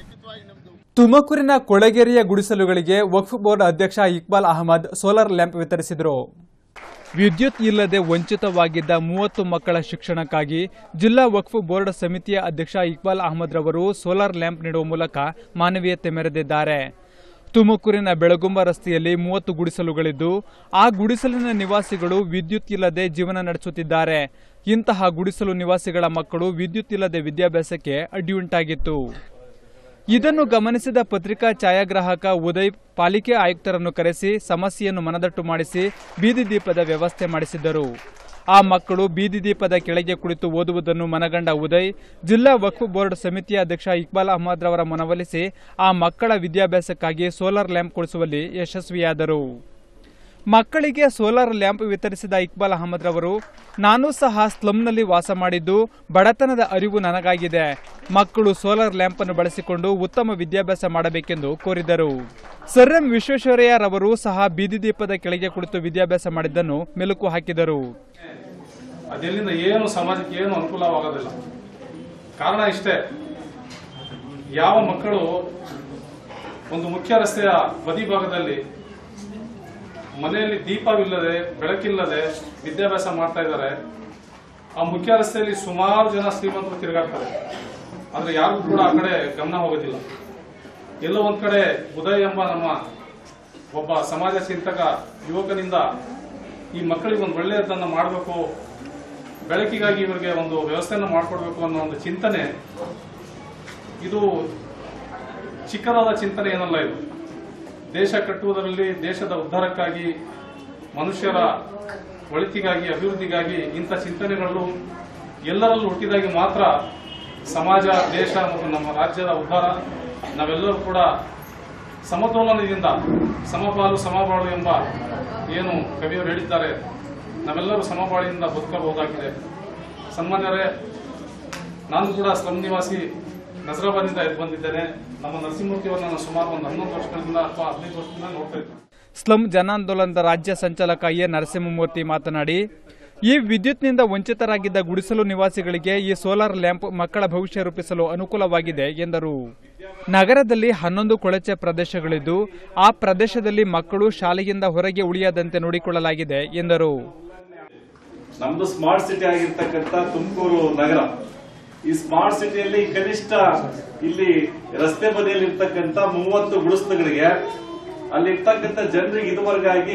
ತುಮಕೂರಿನ ಕೊಳಗೇರಿಯ ಗುಡಿಸಲುಗಳಿಗೆ ವಕ್ಫ್ ಬೋರ್ಡ್ ಅಧ್ಯಕ್ಷ ಇಕ್ಬಾಲ್ ಅಹಮದ್ ಸೋಲಾರ್ ಲ್ಯಾಂಪ್ ವಿತರಿಸಿದರು ವಿದ್ಯುತ್ ಇಲ್ಲದೆ ವಂಚಿತವಾಗಿದ್ದ ಮೂವತ್ತು ಮಕ್ಕಳ ಶಿಕ್ಷಣಕ್ಕಾಗಿ ಜಿಲ್ಲಾ ವಕ್ಫ್ ಬೋರ್ಡ್ ಸಮಿತಿಯ ಅಧ್ಯಕ್ಷ ಇಕ್ಬಾಲ್ ಅಹಮದ್ ರವರು ಸೋಲಾರ್ ಲ್ಯಾಂಪ್ ನೀಡುವ ಮೂಲಕ ಮಾನವೀಯತೆ ಮೆರೆದಿದ್ದಾರೆ ತುಮಕೂರಿನ ಬೆಳಗುಂಬ ರಸ್ತೆಯಲ್ಲಿ ಮೂವತ್ತು ಗುಡಿಸಲುಗಳಿದ್ದು ಆ ಗುಡಿಸಲಿನ ನಿವಾಸಿಗಳು ವಿದ್ಯುತ್ ಇಲ್ಲದೆ ಜೀವನ ನಡೆಸುತ್ತಿದ್ದಾರೆ ಇಂತಹ ಗುಡಿಸಲು ನಿವಾಸಿಗಳ ಮಕ್ಕಳು ವಿದ್ಯುತ್ ಇಲ್ಲದೆ ವಿದ್ಯಾಭ್ಯಾಸಕ್ಕೆ ಅಡ್ಡಿಯುಂಟಾಗಿತ್ತು ಇದನ್ನು ಗಮನಿಸಿದ ಪತ್ರಿಕಾ ಛಾಯಾಗ್ರಾಹಕ ಉದಯ್ ಪಾಲಿಕೆ ಆಯುಕ್ತರನ್ನು ಕರೆಸಿ ಸಮಸ್ಯೆಯನ್ನು ಮನದಟ್ಟು ಮಾಡಿಸಿ ಬೀದಿ ದೀಪದ ವ್ಯವಸ್ಥೆ ಮಾಡಿಸಿದ್ದರು ಆ ಮಕ್ಕಳು ಬೀದಿ ದೀಪದ ಕೆಳಗೆ ಕುಳಿತು ಓದುವುದನ್ನು ಮನಗಂಡ ಉದಯ್ ಜಿಲ್ಲಾ ವಕ್ಫ್ ಬೋರ್ಡ್ ಸಮಿತಿಯ ಅಧ್ಯಕ್ಷ ಇಕ್ಬಾಲ್ ಅಹಮದ್ ರವರ ಮನವೊಲಿಸಿ ಆ ಮಕ್ಕಳ ವಿದ್ಯಾಭ್ಯಾಸಕ್ಕಾಗಿ ಸೋಲಾರ್ ಲ್ಯಾಂಪ್ ಕೊಡಿಸುವಲ್ಲಿ ಯಶಸ್ವಿಯಾದರು ಮಕ್ಕಳಿಗೆ ಸೋಲಾರ್ ಲ್ಯಾಂಪ್ ವಿತರಿಸಿದ ಇಕ್ಬಾಲ್ ಅಹಮದ್ ರವರು ನಾನು ಸಹ ಸ್ಲಂನಲ್ಲಿ ವಾಸ ಮಾಡಿದ್ದು ಬಡತನದ ಅರಿವು ನನಗಾಗಿದೆ ಮಕ್ಕಳು ಸೋಲಾರ್ ಲ್ಯಾಂಪ್ ಅನ್ನು ಬಳಸಿಕೊಂಡು ಉತ್ತಮ ವಿದ್ಯಾಭ್ಯಾಸ ಮಾಡಬೇಕೆಂದು ಕೋರಿದರು ಸರ್ ಎಂ ವಿಶ್ವೇಶ್ವರಯ್ಯ ರವರು ಸಹ ಬೀದಿ ದೀಪದ ಕೆಳಗೆ ಕುಳಿತು ವಿದ್ಯಾಭ್ಯಾಸ ಮಾಡಿದ್ದನ್ನು ಮೆಲುಕು ಹಾಕಿದರು ಅದೆಲ್ಲಿಂದ ಏನು ಸಮಾಜಕ್ಕೆ ಏನು ಅನುಕೂಲವಾಗೋದಿಲ್ಲ ಕಾರಣ ಇಷ್ಟೇ ಯಾವ ಮಕ್ಕಳು ಒಂದು ಮುಖ್ಯ ರಸ್ತೆಯ ಬದಿ ಭಾಗದಲ್ಲಿ ಮನೆಯಲ್ಲಿ ದೀಪವಿಲ್ಲದೆ ಬೆಳಕಿಲ್ಲದೆ ವಿದ್ಯಾಭ್ಯಾಸ ಮಾಡ್ತಾ ಇದ್ದಾರೆ ಆ ಮುಖ್ಯ ರಸ್ತೆಯಲ್ಲಿ ಸುಮಾರು ಜನ ಶ್ರೀಮಂತರು ತಿರುಗಾಡ್ತಾರೆ ಆದ್ರೆ ಯಾರಿಗೂ ಕೂಡ ಆ ಕಡೆ ಗಮನ ಹೋಗೋದಿಲ್ಲ ಎಲ್ಲೋ ಒಂದ್ ಕಡೆ ಉದಯ್ ಎಂಬ ನಮ್ಮ ಒಬ್ಬ ಸಮಾಜ ಚಿಂತಕ ಯುವಕನಿಂದ ಈ ಮಕ್ಕಳಿಗೆ ಒಂದು ಒಳ್ಳೆಯದನ್ನ ಮಾಡಬೇಕು ಬೆಳಕಿಗಾಗಿ ಇವರಿಗೆ ಒಂದು ವ್ಯವಸ್ಥೆಯನ್ನು ಮಾಡಿಕೊಡ್ಬೇಕು ಅನ್ನೋ ಒಂದು ಚಿಂತನೆ ಇದು ಚಿಕ್ಕದಾದ ಚಿಂತನೆ ಏನಲ್ಲ ಇದು ದೇಶ ಕಟ್ಟುವುದರಲ್ಲಿ ದೇಶದ ಉದ್ಧಾರಕ್ಕಾಗಿ ಮನುಷ್ಯರ ಒಳಿತಿಗಾಗಿ ಅಭಿವೃದ್ಧಿಗಾಗಿ ಇಂಥ ಚಿಂತನೆಗಳು ಎಲ್ಲರಲ್ಲೂ ಹುಟ್ಟಿದಾಗಿ ಮಾತ್ರ ಸಮಾಜ ದೇಶ ಮತ್ತು ನಮ್ಮ ರಾಜ್ಯದ ಉದ್ಧಾರ ನಾವೆಲ್ಲರೂ ಕೂಡ ಸಮತೋಲನದಿಂದ ಸಮಪಾಲು ಸಮಬಾಳು ಎಂಬ ಏನು ಕವಿಯವರು ಹೇಳಿದ್ದಾರೆ ನಾವೆಲ್ಲರೂ ಸಮಬಾಳಿಯಿಂದ ಬದುಕಬಹುದಾಗಿದೆ ಸನ್ಮಾನ್ಯರೇ ನಾನು ಕೂಡ ಸ್ಲಂ ನಿವಾಸಿ ನಜರಾಬಾದ್ನಿಂದ ಎದ್ದು ಬಂದಿದ್ದೇನೆ ನಮ್ಮ ನರಸಿಂಹಮೂರ್ತಿ ಅವರನ್ನ ನಾನು ಸುಮಾರು ಒಂದು ಹನ್ನೊಂದು ವರ್ಷಗಳಿಂದ ಅಥವಾ ಹದಿನೈದು ವರ್ಷದಿಂದ ನೋಡ್ತಾ ಇದ್ದೇನೆ ಸ್ಲಂ ಜನಾಂದೋಲನದ ರಾಜ್ಯ ಸಂಚಾಲಕ ಎ ನರಸಿಂಹಮೂರ್ತಿ ಮಾತನಾಡಿ ಈ ವಿದ್ಯುತ್ನಿಂದ ವಂಚಿತರಾಗಿದ್ದ ಗುಡಿಸಲು ನಿವಾಸಿಗಳಿಗೆ ಈ ಸೋಲಾರ್ ಲ್ಯಾಂಪ್ ಮಕ್ಕಳ ಭವಿಷ್ಯ ರೂಪಿಸಲು ಅನುಕೂಲವಾಗಿದೆ ಎಂದರು ನಗರದಲ್ಲಿ ಹನ್ನೊಂದು ಕೊಳಚೆ ಪ್ರದೇಶಗಳಿದ್ದು ಆ ಪ್ರದೇಶದಲ್ಲಿ ಮಕ್ಕಳು ಶಾಲೆಯಿಂದ ಹೊರಗೆ ಉಳಿಯದಂತೆ ನೋಡಿಕೊಳ್ಳಲಾಗಿದೆ ಎಂದರು ನಮ್ದು ಸ್ಮಾರ್ಟ್ ಸಿಟಿ ಆಗಿರ್ತಕ್ಕಂಥ ತುಮಕೂರು ನಗರ ಈ ಸ್ಮಾರ್ಟ್ ಸಿಟಿಯಲ್ಲಿ ಕನಿಷ್ಠ ಇಲ್ಲಿ ರಸ್ತೆ ಬದಿಯಲ್ಲಿ ಇರ್ತಕ್ಕಂಥ ಮೂವತ್ತು ಗುಡಿಸಲುಗಳಿಗೆ ಅಲ್ಲಿ ಇರ್ತಕ್ಕಂಥ ಜನರಿಗೆ ಇದುವರೆಗಾಗಿ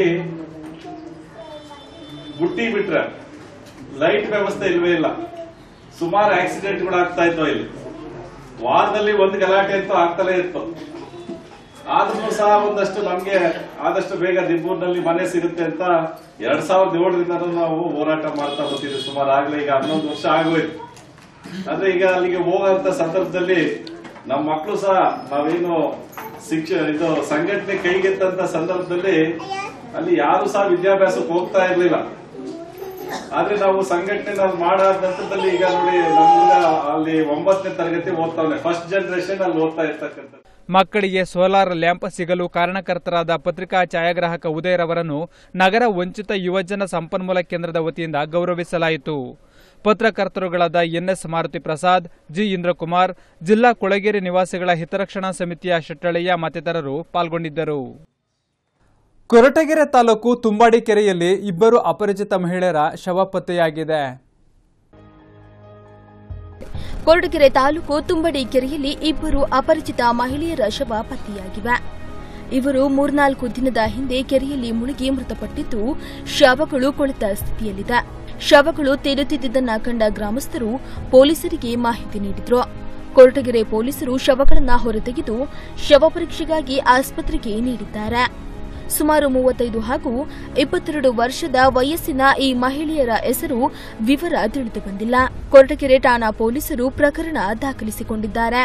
ಬುಟ್ಟಿ ಬಿಟ್ರೆ ಲೈಟ್ ವ್ಯವಸ್ಥೆ ಇಲ್ವೇ ಇಲ್ಲ ಸುಮಾರು ಆಕ್ಸಿಡೆಂಟ್ಗಳು ಆಗ್ತಾ ಇದ್ವು ಇಲ್ಲಿ ವಾರದಲ್ಲಿ ಒಂದು ಗಲಾಟೆ ಅಂತೂ ಆಗ್ತಲೇ ಇತ್ತು ಆದ್ರೂ ಸಹ ಒಂದಷ್ಟು ನಮ್ಗೆ ಆದಷ್ಟು ಬೇಗ ದಿಬ್ಬೂರ್ನಲ್ಲಿ ಮನೆ ಸಿಗುತ್ತೆ ಅಂತ ಎರಡ್ ಸಾವಿರದ ಏಳರಿಂದ ನಾವು ಹೋರಾಟ ಮಾಡ್ತಾ ಬರ್ತಿದ್ವಿ ಸುಮಾರು ಆಗ್ಲೇ ಈಗ ಹನ್ನೊಂದು ವರ್ಷ ಆಗೋಯ್ತು ಅಂದ್ರೆ ಈಗ ಅಲ್ಲಿಗೆ ಹೋಗೋಂತ ಸಂದರ್ಭದಲ್ಲಿ ನಮ್ಮ ಮಕ್ಕಳು ಸಹ ನಾವೇನು ಶಿಕ್ಷ ಇದು ಸಂಘಟನೆ ಕೈಗೆತ್ತಂತ ಸಂದರ್ಭದಲ್ಲಿ ಅಲ್ಲಿ ಯಾರು ಸಹ ವಿದ್ಯಾಭ್ಯಾಸಕ್ಕೆ ಹೋಗ್ತಾ ಇರ್ಲಿಲ್ಲ ಆದ್ರೆ ನಾವು ಸಂಘಟನೆ ನಾವು ಮಾಡಾದ ನಂತರದಲ್ಲಿ ಈಗ ನೋಡಿ ನಮ್ಮ ಹುಡುಗ ಅಲ್ಲಿ ಒಂಬತ್ತನೇ ತರಗತಿ ಓದ್ತಾವನೆ ಫಸ್ಟ್ ಜನರೇಷನ್ ಅಲ್ಲಿ ಓದ್ತಾ ಇರ್ತಕ್ಕಂಥ ಮಕ್ಕಳಿಗೆ ಸೋಲಾರ್ ಲ್ಯಾಂಪ್ ಸಿಗಲು ಕಾರಣಕರ್ತರಾದ ಪತ್ರಿಕಾ ಛಾಯಾಗ್ರಾಹಕ ಉದಯರವರನ್ನು ನಗರ ವಂಚಿತ ಯುವಜನ ಸಂಪನ್ಮೂಲ ಕೇಂದ್ರದ ವತಿಯಿಂದ ಗೌರವಿಸಲಾಯಿತು ಪತ್ರಕರ್ತರುಗಳಾದ ಎನ್ಎಸ್ ಮಾರುತಿ ಪ್ರಸಾದ್ ಜಿ ಇಂದ್ರಕುಮಾರ್ ಜಿಲ್ಲಾ ಕೊಳಗೇರಿ ನಿವಾಸಿಗಳ ಹಿತರಕ್ಷಣಾ ಸಮಿತಿಯ ಶೆಟ್ಟಳಯ್ಯ ಮತ್ತಿತರರು ಪಾಲ್ಗೊಂಡಿದ್ದರು ಕೊರಟಗೆರೆ ತಾಲೂಕು ತುಂಬಾಡಿ ಕೆರೆಯಲ್ಲಿ ಇಬ್ಬರು ಅಪರಿಚಿತ ಮಹಿಳೆಯರ ಶವ ಪತ್ತೆಯಾಗಿದೆ ಕೊರಟಗೆರೆ ತಾಲೂಕು ತುಂಬಡಿ ಕೆರೆಯಲ್ಲಿ ಇಬ್ಬರು ಅಪರಿಚಿತ ಮಹಿಳೆಯರ ಶವ ಪತ್ತೆಯಾಗಿವೆ ಇವರು ಮೂರ್ನಾಲ್ಕು ದಿನದ ಹಿಂದೆ ಕೆರೆಯಲ್ಲಿ ಮುಳುಗಿ ಮೃತಪಟ್ಟಿದ್ದು ಶವಗಳು ಕೊಳೆತ ಸ್ಥಿತಿಯಲ್ಲಿದೆ ಶವಗಳು ತೇಲುತ್ತಿದ್ದನ್ನ ಕಂಡ ಗ್ರಾಮಸ್ಥರು ಪೊಲೀಸರಿಗೆ ಮಾಹಿತಿ ನೀಡಿದ್ರು ಕೊರಟಗೆರೆ ಪೊಲೀಸರು ಶವಗಳನ್ನ ಹೊರತೆಗೆದು ಶವ ಪರೀಕ್ಷೆಗಾಗಿ ಆಸ್ಪತ್ರೆಗೆ ನೀಡಿದ್ದಾರೆ ಸುಮಾರು ಮೂವತ್ತೈದು ಹಾಗೂ ಇಪ್ಪತ್ತೆರಡು ವರ್ಷದ ವಯಸ್ಸಿನ ಈ ಮಹಿಳೆಯರ ಹೆಸರು ವಿವರ ತಿಳಿದು ಬಂದಿಲ್ಲ ಕೊರಟಗೆರೆ ಠಾಣಾ ಪೊಲೀಸರು ಪ್ರಕರಣ ದಾಖಲಿಸಿಕೊಂಡಿದ್ದಾರೆ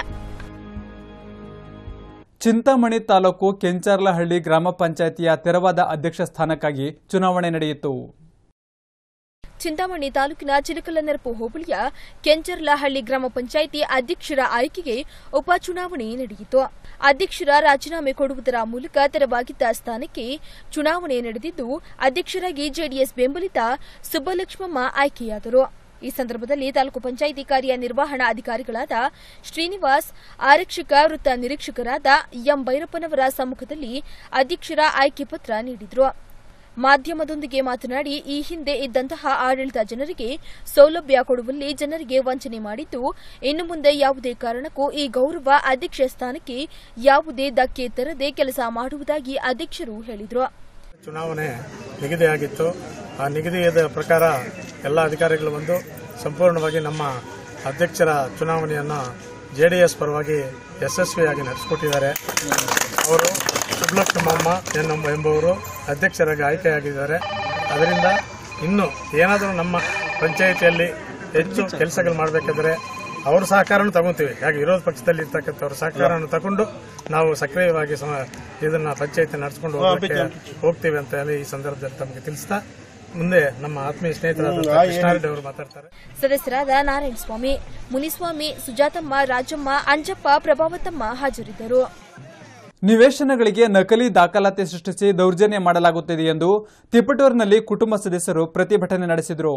ಚಿಂತಾಮಣಿ ತಾಲೂಕು ಕೆಂಚರ್ಲಹಳ್ಳಿ ಗ್ರಾಮ ಪಂಚಾಯಿತಿಯ ತೆರವಾದ ಅಧ್ಯಕ್ಷ ಸ್ಥಾನಕ್ಕಾಗಿ ಚುನಾವಣೆ ನಡೆಯಿತು ಚಿಂತಾಮಣಿ ತಾಲೂಕಿನ ಚಿಲಕಲನೆರಪು ಹೋಬಳಿಯ ಕೆಂಚರ್ಲಹಳ್ಳಿ ಗ್ರಾಮ ಪಂಚಾಯಿತಿ ಅಧ್ಯಕ್ಷರ ಆಯ್ಕೆಗೆ ಉಪಚುನಾವಣೆ ನಡೆಯಿತು ಅಧ್ಯಕ್ಷರ ರಾಜೀನಾಮೆ ಕೊಡುವುದರ ಮೂಲಕ ತೆರವಾಗಿದ್ದ ಸ್ಥಾನಕ್ಕೆ ಚುನಾವಣೆ ನಡೆದಿದ್ದು ಅಧ್ಯಕ್ಷರಾಗಿ ಜೆಡಿಎಸ್ ಬೆಂಬಲಿತ ಸುಬ್ಬಲಕ್ಷ್ಮಮ್ಮ ಆಯ್ಕೆಯಾದರು ಈ ಸಂದರ್ಭದಲ್ಲಿ ತಾಲೂಕು ಪಂಚಾಯಿತಿ ಕಾರ್ಯನಿರ್ವಹಣಾ ಅಧಿಕಾರಿಗಳಾದ ಶ್ರೀನಿವಾಸ್ ಆರಕ್ಷಕ ವೃತ್ತ ನಿರೀಕ್ಷಕರಾದ ಎಂ ಭೈರಪ್ಪನವರ ಸಮ್ಮುಖದಲ್ಲಿ ಅಧ್ಯಕ್ಷರ ಆಯ್ಕೆ ಪತ್ರ ನೀಡಿದರು ಮಾಧ್ಯಮದೊಂದಿಗೆ ಮಾತನಾಡಿ ಈ ಹಿಂದೆ ಇದ್ದಂತಹ ಆಡಳಿತ ಜನರಿಗೆ ಸೌಲಭ್ಯ ಕೊಡುವಲ್ಲಿ ಜನರಿಗೆ ವಂಚನೆ ಮಾಡಿದ್ದು ಇನ್ನು ಮುಂದೆ ಯಾವುದೇ ಕಾರಣಕ್ಕೂ ಈ ಗೌರವ ಅಧ್ಯಕ್ಷ ಸ್ಥಾನಕ್ಕೆ ಯಾವುದೇ ಧಕ್ಕೆ ತರದೆ ಕೆಲಸ ಮಾಡುವುದಾಗಿ ಅಧ್ಯಕ್ಷರು ಹೇಳಿದರು ಚುನಾವಣೆ ನಿಗದಿಯಾಗಿತ್ತು ಆ ನಿಗದಿಯಾದ ಪ್ರಕಾರ ಎಲ್ಲ ಅಧಿಕಾರಿಗಳು ಬಂದು ಸಂಪೂರ್ಣವಾಗಿ ನಮ್ಮ ಅಧ್ಯಕ್ಷರ ಚುನಾವಣೆಯನ್ನು ಜೆಡಿಎಸ್ ಪರವಾಗಿ ಯಶಸ್ವಿಯಾಗಿ ನಡೆಸಿಕೊಟ್ಟಿದ್ದಾರೆ ಅವರು ಸುಬ್ಲಕ್ಷ್ಮಮ್ಮ ಎನ್ನುವ ಎಂಬುವರು ಅಧ್ಯಕ್ಷರಾಗಿ ಆಯ್ಕೆಯಾಗಿದ್ದಾರೆ ಅದರಿಂದ ಇನ್ನು ಏನಾದರೂ ನಮ್ಮ ಪಂಚಾಯಿತಿಯಲ್ಲಿ ಹೆಚ್ಚು ಕೆಲಸಗಳು ಮಾಡಬೇಕಾದ್ರೆ ಅವ್ರ ಸಹಕಾರನೂ ತಗೊಂತೀವಿ ಯಾಕೆ ವಿರೋಧ ಪಕ್ಷದಲ್ಲಿ ಇರ್ತಕ್ಕಂಥವ್ರ ಸಹಕಾರವನ್ನು ತಗೊಂಡು ನಾವು ಸಕ್ರಿಯವಾಗಿ ಸಮ- ಇದನ್ನ ಪಂಚಾಯತಿ ನಡೆಸ್ಕೊಂಡು ಹೋಗಕ್ಕೆ ಹೋಗ್ತೀವಿ ಅಂತ ಹೇಳಿ ಈ ಸಂದರ್ಭದಲ್ಲಿ ತಮಗೆ ತಿಳಿಸ್ತಾ ಮುಂದೆ ನಮ್ಮ ಆತ್ಮೀಯ ಸ್ನೇಹಿತರಾದ ಕೃಷ್ಣಾರೆಡ್ಡಿ ಅವರು ಮಾತಾಡ್ತಾರೆ ಸದಸ್ಯರಾದ ನಾರಾಯಣಸ್ವಾಮಿ ಮುನಿಸ್ವಾಮಿ ಸುಜಾತಮ್ಮ ರಾಜಮ್ಮ ಅಂಜಪ್ಪ ಪ್ರಭಾವತಮ್ಮ ಹಾಜರಿದ್ದರು ನಿವೇಶನಗಳಿಗೆ ನಕಲಿ ದಾಖಲಾತಿ ಸೃಷ್ಟಿಸಿ ದೌರ್ಜನ್ಯ ಮಾಡಲಾಗುತ್ತಿದೆ ಎಂದು ತಿಪಟೂರಿನಲ್ಲಿ ಕುಟುಂಬ ಸದಸ್ಯರು ಪ್ರತಿಭಟನೆ ನಡೆಸಿದರು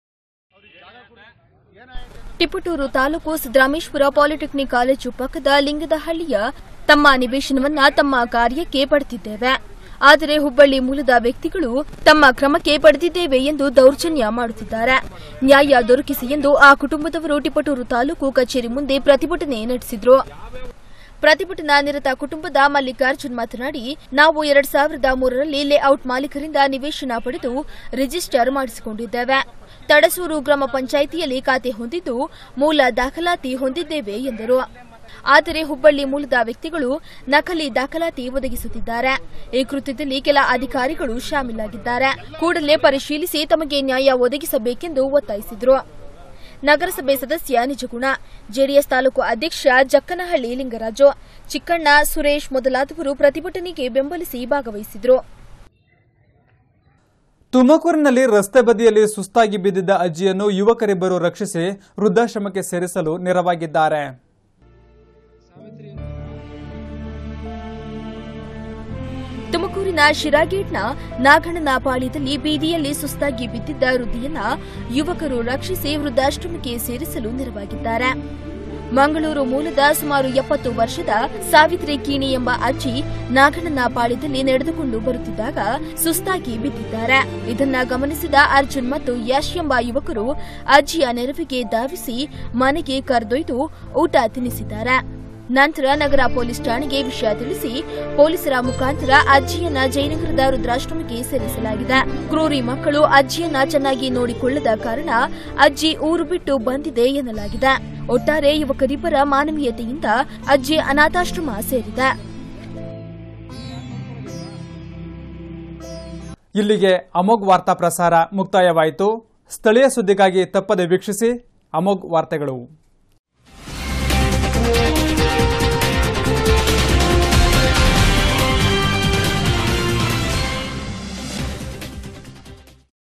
ತಿಪಟೂರು ತಾಲೂಕು ಸಿದ್ದರಾಮೇಶ್ವರ ಪಾಲಿಟೆಕ್ನಿಕ್ ಕಾಲೇಜು ಪಕ್ಕದ ಲಿಂಗದಹಳ್ಳಿಯ ತಮ್ಮ ನಿವೇಶನವನ್ನ ತಮ್ಮ ಕಾರ್ಯಕ್ಕೆ ಪಡೆದಿದ್ದೇವೆ ಆದರೆ ಹುಬ್ಬಳ್ಳಿ ಮೂಲದ ವ್ಯಕ್ತಿಗಳು ತಮ್ಮ ಕ್ರಮಕ್ಕೆ ಪಡೆದಿದ್ದೇವೆ ಎಂದು ದೌರ್ಜನ್ಯ ಮಾಡುತ್ತಿದ್ದಾರೆ ನ್ಯಾಯ ದೊರಕಿಸಿ ಎಂದು ಆ ಕುಟುಂಬದವರು ಟಿಪಟೂರು ತಾಲೂಕು ಕಚೇರಿ ಮುಂದೆ ಪ್ರತಿಭಟನೆ ನಡೆಸಿದ್ರು ಪ್ರತಿಭಟನಾ ನಿರತ ಕುಟುಂಬದ ಮಲ್ಲಿಕಾರ್ಜುನ್ ಮಾತನಾಡಿ ನಾವು ಎರಡ್ ಸಾವಿರದ ಮೂರರಲ್ಲಿ ಲೇಔಟ್ ಮಾಲೀಕರಿಂದ ನಿವೇಶನ ಪಡೆದು ರಿಜಿಸ್ಟರ್ ಮಾಡಿಸಿಕೊಂಡಿದ್ದೇವೆ ತಡಸೂರು ಗ್ರಾಮ ಪಂಚಾಯಿತಿಯಲ್ಲಿ ಖಾತೆ ಹೊಂದಿದ್ದು ಮೂಲ ದಾಖಲಾತಿ ಹೊಂದಿದ್ದೇವೆ ಎಂದರು ಆದರೆ ಹುಬ್ಬಳ್ಳಿ ಮೂಲದ ವ್ಯಕ್ತಿಗಳು ನಕಲಿ ದಾಖಲಾತಿ ಒದಗಿಸುತ್ತಿದ್ದಾರೆ ಈ ಕೃತ್ಯದಲ್ಲಿ ಕೆಲ ಅಧಿಕಾರಿಗಳು ಶಾಮೀಲಾಗಿದ್ದಾರೆ ಕೂಡಲೇ ಪರಿಶೀಲಿಸಿ ತಮಗೆ ನ್ಯಾಯ ಒದಗಿಸಬೇಕೆಂದು ಒತ್ತಾಯಿಸಿದರು ನಗರಸಭೆ ಸದಸ್ಯ ನಿಜಗುಣ ಜೆಡಿಎಸ್ ತಾಲೂಕು ಅಧ್ಯಕ್ಷ ಜಕ್ಕನಹಳ್ಳಿ ಲಿಂಗರಾಜು ಚಿಕ್ಕಣ್ಣ ಸುರೇಶ್ ಮೊದಲಾದವರು ಪ್ರತಿಭಟನೆಗೆ ಬೆಂಬಲಿಸಿ ಭಾಗವಹಿಸಿದರು ತುಮಕೂರಿನಲ್ಲಿ ರಸ್ತೆ ಬದಿಯಲ್ಲಿ ಸುಸ್ತಾಗಿ ಬಿದ್ದಿದ್ದ ಅಜ್ಜಿಯನ್ನು ಯುವಕರಿಬ್ಬರು ರಕ್ಷಿಸಿ ವೃದ್ಧಾಶ್ರಮಕ್ಕೆ ಸೇರಿಸಲು ನೆರವಾಗಿದ್ದಾರೆ ತುಮಕೂರಿನ ಶಿರಾಗೇಟ್ನ ನಾಗಣ್ಣನ ಪಾಳ್ಯದಲ್ಲಿ ಬೀದಿಯಲ್ಲಿ ಸುಸ್ತಾಗಿ ಬಿದ್ದಿದ್ದ ವೃದ್ಧಿಯನ್ನ ಯುವಕರು ರಕ್ಷಿಸಿ ವೃದ್ಧಾಶ್ರಮಕ್ಕೆ ಸೇರಿಸಲು ನೆರವಾಗಿದ್ದಾರೆ ಮಂಗಳೂರು ಮೂಲದ ಸುಮಾರು ಎಪ್ಪತ್ತು ವರ್ಷದ ಸಾವಿತ್ರಿ ಕೀಣಿ ಎಂಬ ಅಜ್ಜಿ ನಾಗಣ್ಣನ ಪಾಳ್ಯದಲ್ಲಿ ನಡೆದುಕೊಂಡು ಬರುತ್ತಿದ್ದಾಗ ಸುಸ್ತಾಗಿ ಬಿದ್ದಿದ್ದಾರೆ ಇದನ್ನ ಗಮನಿಸಿದ ಅರ್ಜುನ್ ಮತ್ತು ಯಶ್ ಎಂಬ ಯುವಕರು ಅಜ್ಜಿಯ ನೆರವಿಗೆ ಧಾವಿಸಿ ಮನೆಗೆ ಕರೆದೊಯ್ದು ಊಟ ತಿನ್ನಿಸಿದ್ದಾರೆ ನಂತರ ನಗರ ಪೊಲೀಸ್ ಠಾಣೆಗೆ ವಿಷಯ ತಿಳಿಸಿ ಪೊಲೀಸರ ಮುಖಾಂತರ ಅಜ್ಜಿಯನ್ನ ಜಯನಗರದ ರುದ್ರಾಶ್ರಮಕ್ಕೆ ಸೇರಿಸಲಾಗಿದೆ ಕ್ರೂರಿ ಮಕ್ಕಳು ಅಜ್ಜಿಯನ್ನ ಚೆನ್ನಾಗಿ ನೋಡಿಕೊಳ್ಳದ ಕಾರಣ ಅಜ್ಜಿ ಊರು ಬಿಟ್ಟು ಬಂದಿದೆ ಎನ್ನಲಾಗಿದೆ ಒಟ್ಟಾರೆ ಯುವಕರಿಬ್ಬರ ಮಾನವೀಯತೆಯಿಂದ ಅಜ್ಜಿ ಅನಾಥಾಶ್ರಮ ಸೇರಿದೆ ಇಲ್ಲಿಗೆ ಅಮೋಘ್ ವಾರ್ತಾ ಪ್ರಸಾರ ಮುಕ್ತಾಯವಾಯಿತು ಸ್ಥಳೀಯ ಸುದ್ದಿಗಾಗಿ ತಪ್ಪದೆ ವೀಕ್ಷಿಸಿ ಅಮೋಘ್ ವಾರ್ತೆಗಳು